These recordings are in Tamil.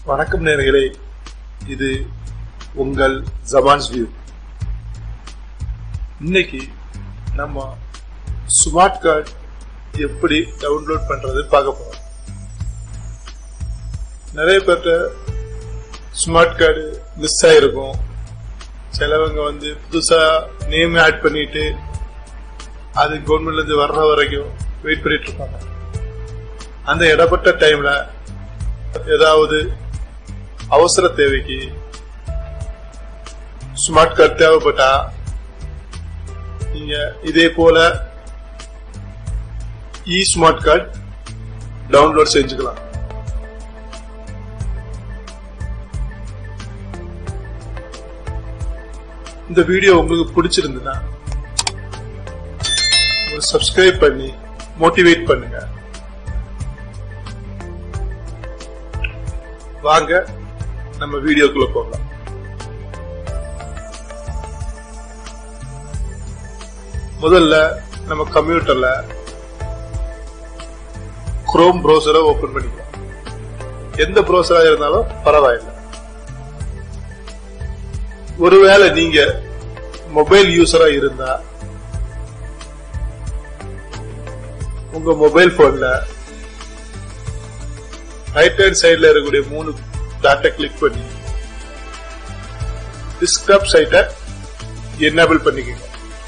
வணக்கம் நேர்களே இது உங்கள் ஜபான்ஸ் வியூ இன்னைக்கு நம்ம ஸ்மார்ட் கார்டு எப்படி டவுன்லோட் பண்றது பார்க்க போறோம் நிறைய பேர்ட்ட ஸ்மார்ட் கார்டு மிஸ் ஆயிருக்கும் சிலவங்க வந்து புதுசா நேம் ஆட் பண்ணிட்டு அது கவர்மெண்ட்ல இருந்து வர்ற வரைக்கும் வெயிட் பண்ணிட்டு இருப்பாங்க அந்த இடப்பட்ட டைம்ல ஏதாவது அவசர தேவைக்கு ஸ்மார்ட் கார்டு தேவைப்பட்டா நீங்க இதே போல இ ஸ்மார்ட் கார்டு டவுன்லோட் செஞ்சுக்கலாம் இந்த வீடியோ உங்களுக்கு பிடிச்சிருந்ததுன்னா சப்ஸ்கிரைப் பண்ணி மோட்டிவேட் பண்ணுங்க வாங்க நம்ம வீடியோக்குள்ள போகலாம் முதல்ல நம்ம கம்ப்யூட்டர்ல குரோம் ப்ரௌசரை ஓபன் பண்ணிக்கலாம் எந்த ப்ரௌசரா இருந்தாலும் பரவாயில்லை ஒருவேளை நீங்க மொபைல் யூசரா இருந்தா உங்க மொபைல் போன்ல ரைட் ஹேண்ட் சைட்ல இருக்கக்கூடிய மூணு டாட்டை கிளிக் பண்ணி டிஸ்கிராப் சைட்டை என்னபிள் பண்ணிக்கோங்க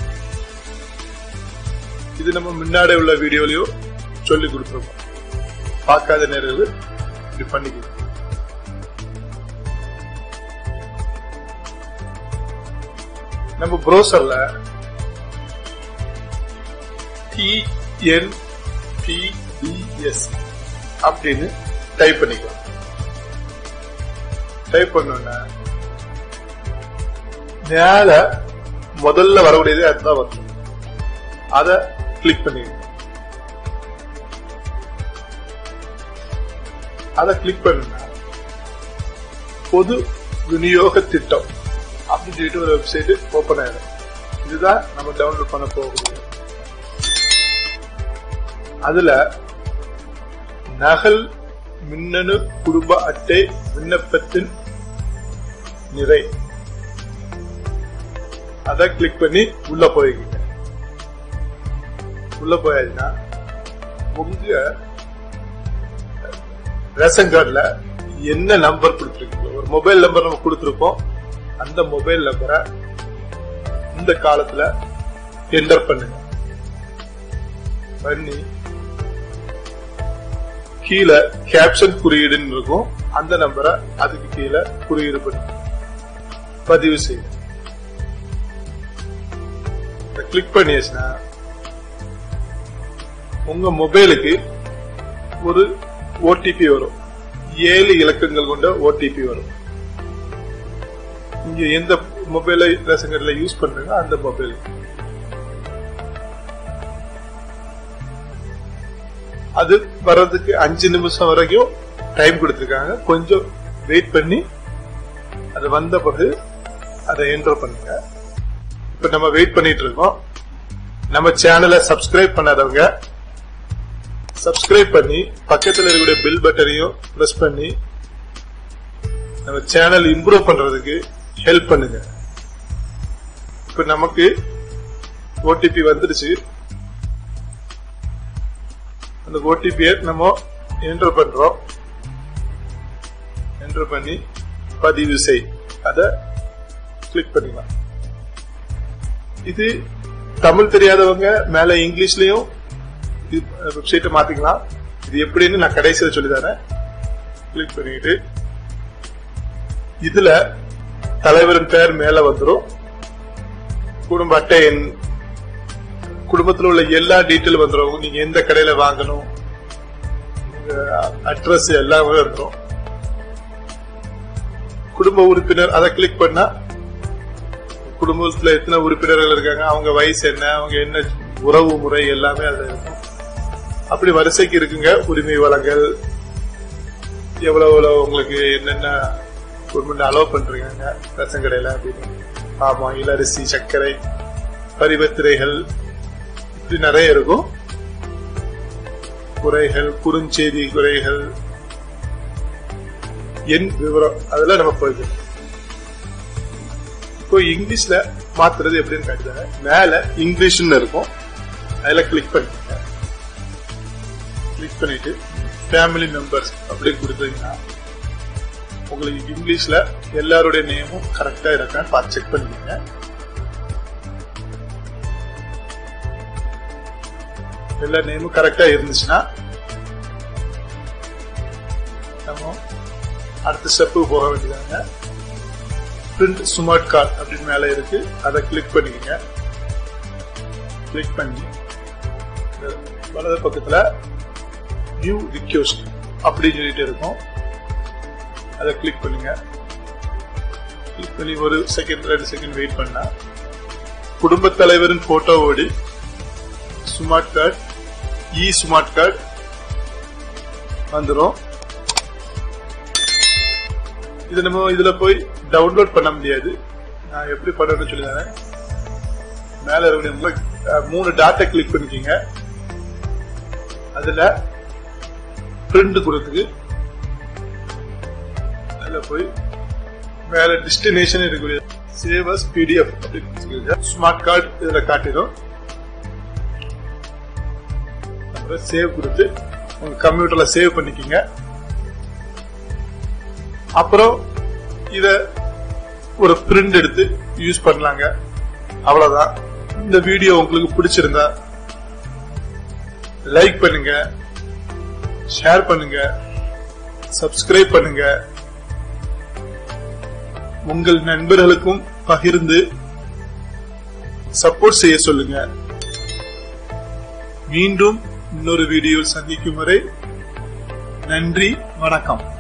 இது நம்ம முன்னாடி உள்ள வீடியோலயும் சொல்லி கொடுத்துருக்கோம் பார்க்காத நேரங்கள் இப்படி பண்ணிக்கோங்க நம்ம ப்ரௌசர்ல டிஎன்பிடிஎஸ் அப்படின்னு டைப் பண்ணிக்கலாம் டைப் பண்ணோன்னா மேல முதல்ல வரக்கூடியது அதுதான் வரும் அத கிளிக் பண்ணிடுங்க அத கிளிக் பண்ணுங்க பொது விநியோக திட்டம் அப்படின்னு சொல்லிட்டு ஒரு வெப்சைட் ஓபன் ஆயிடும் இதுதான் நம்ம டவுன்லோட் பண்ண போகக்கூடிய அதுல நகல் மின்னணு குடும்ப அட்டை விண்ணப்பத்தின் நிறை அத கிளிக் பண்ணி உள்ள போய்கிங்க உள்ள போயாச்சுன்னா உங்க ரேஷன் கார்டுல என்ன நம்பர் கொடுத்துருக்கீங்க ஒரு மொபைல் நம்பர் நம்ம கொடுத்துருப்போம் அந்த மொபைல் நம்பரை இந்த காலத்துல என்டர் பண்ணுங்க பண்ணி கீழே கேப்ஷன் குறியீடுன்னு இருக்கும் அந்த நம்பரை அதுக்கு கீழே குறியீடு பண்ணி பதிவு செய்யுங்க கிளிக் பண்ணியாச்சுன்னா உங்க மொபைலுக்கு ஒரு ஓடிபி வரும் ஏழு இலக்கங்கள் கொண்ட ஓடிபி வரும் நீங்க எந்த மொபைல ரேஷன் கார்டுல யூஸ் பண்றீங்க அந்த மொபைல் அது வர்றதுக்கு அஞ்சு நிமிஷம் வரைக்கும் டைம் கொடுத்திருக்காங்க கொஞ்சம் வெயிட் பண்ணி அது வந்த பிறகு அதை என்டர் பண்ணுங்க இப்ப நம்ம வெயிட் பண்ணிட்டு இருக்கோம் நம்ம சேனலை சப்ஸ்கிரைப் பண்ணாதவங்க சப்ஸ்கிரைப் பண்ணி பக்கத்தில் இருக்கக்கூடிய பில் பட்டனையும் பிரஸ் பண்ணி நம்ம சேனல் இம்ப்ரூவ் பண்றதுக்கு ஹெல்ப் பண்ணுங்க இப்ப நமக்கு ஓடிபி வந்துருச்சு அந்த ஓடிபியை நம்ம என்டர் பண்றோம் என்டர் பண்ணி பதிவு செய் அத கிளிக் பண்ணிக்கலாம் இது தமிழ் தெரியாதவங்க மேல இங்கிலீஷ்லயும் வெப்சைட்டை மாத்திக்கலாம் இது எப்படின்னு நான் கடைசியில் சொல்லி தரேன் கிளிக் பண்ணிட்டு இதுல தலைவரின் பெயர் மேல வந்துடும் குடும்ப அட்டை எண் குடும்பத்தில் உள்ள எல்லா டீட்டெயில் வந்துடும் நீங்க எந்த கடையில வாங்கணும் அட்ரஸ் எல்லாமே வந்துடும் குடும்ப உறுப்பினர் அதை கிளிக் பண்ணா குடும்பத்துல எத்தனை உறுப்பினர்கள் இருக்காங்க அவங்க வயசு என்ன அவங்க என்ன உறவு முறை எல்லாமே அதுல இருக்கும் அப்படி வரிசைக்கு இருக்குங்க உரிமை வளங்கள் எவ்வளவு எவ்வளவு உங்களுக்கு என்னென்ன கவர்மெண்ட் அலோவ் பண்றீங்க ரேஷன் கடையில அப்படின்னு ஆமா இலரிசி சர்க்கரை பரிவர்த்தனைகள் இப்படி நிறைய இருக்கும் குறைகள் குறுஞ்செய்தி குறைகள் எண் விவரம் அதெல்லாம் நம்ம போய்க்கணும் இப்போ இங்கிலீஷ்ல மாத்துறது எப்படின்னு காட்டுறாங்க மேல இங்கிலீஷ்னு இருக்கும் அதுல கிளிக் பண்ணிக்கோங்க கிளிக் பண்ணிட்டு ஃபேமிலி மெம்பர்ஸ் அப்படின்னு கொடுத்தீங்கன்னா உங்களுக்கு இங்கிலீஷ்ல எல்லாருடைய நேமும் கரெக்டா இருக்கான்னு பார்த்து செக் பண்ணிக்கோங்க எல்லா நேமும் கரெக்டா இருந்துச்சுன்னா நம்ம அடுத்த ஸ்டெப்பு போக வேண்டியதாங்க பிரிண்ட் ஸ்மார்ட் கார்டு அப்படின்னு மேல இருக்கு அதை கிளிக் பண்ணிக்கோங்க கிளிக் பண்ணி இந்த வலது பக்கத்துல நியூ ரிக்வெஸ்ட் அப்படின்னு சொல்லிட்டு இருக்கும் அதை கிளிக் பண்ணுங்க கிளிக் பண்ணி ஒரு செகண்ட் ரெண்டு செகண்ட் வெயிட் பண்ணா குடும்ப தலைவரின் போட்டோவோடு smart card e smart card வந்துடும் இது நம்ம இதுல போய் டவுன்லோட் பண்ண முடியாது நான் எப்படி பண்ணணும்னு சொல்லி தரேன் மேல இருக்கக்கூடிய மூணு டாட்டா கிளிக் பண்ணிக்கோங்க அதுல பிரிண்ட் கொடுத்துக்கு அதுல போய் மேல டெஸ்டினேஷன் இருக்கக்கூடிய சேவஸ் பிடிஎஃப் அப்படின்னு ஸ்மார்ட் கார்டு இதுல காட்டிடும் அப்புறம் சேவ் கொடுத்து உங்க கம்ப்யூட்டர்ல சேவ் பண்ணிக்கோங்க அப்புறம் இத ஒரு பிரிண்ட் எடுத்து யூஸ் பண்ணலாங்க அவ்வளவுதான் இந்த வீடியோ உங்களுக்கு பிடிச்சிருந்தா லைக் பண்ணுங்க ஷேர் பண்ணுங்க சப்ஸ்கிரைப் பண்ணுங்க உங்கள் நண்பர்களுக்கும் பகிர்ந்து சப்போர்ட் செய்ய சொல்லுங்க மீண்டும் இன்னொரு வீடியோ சந்திக்கும் வரை நன்றி வணக்கம்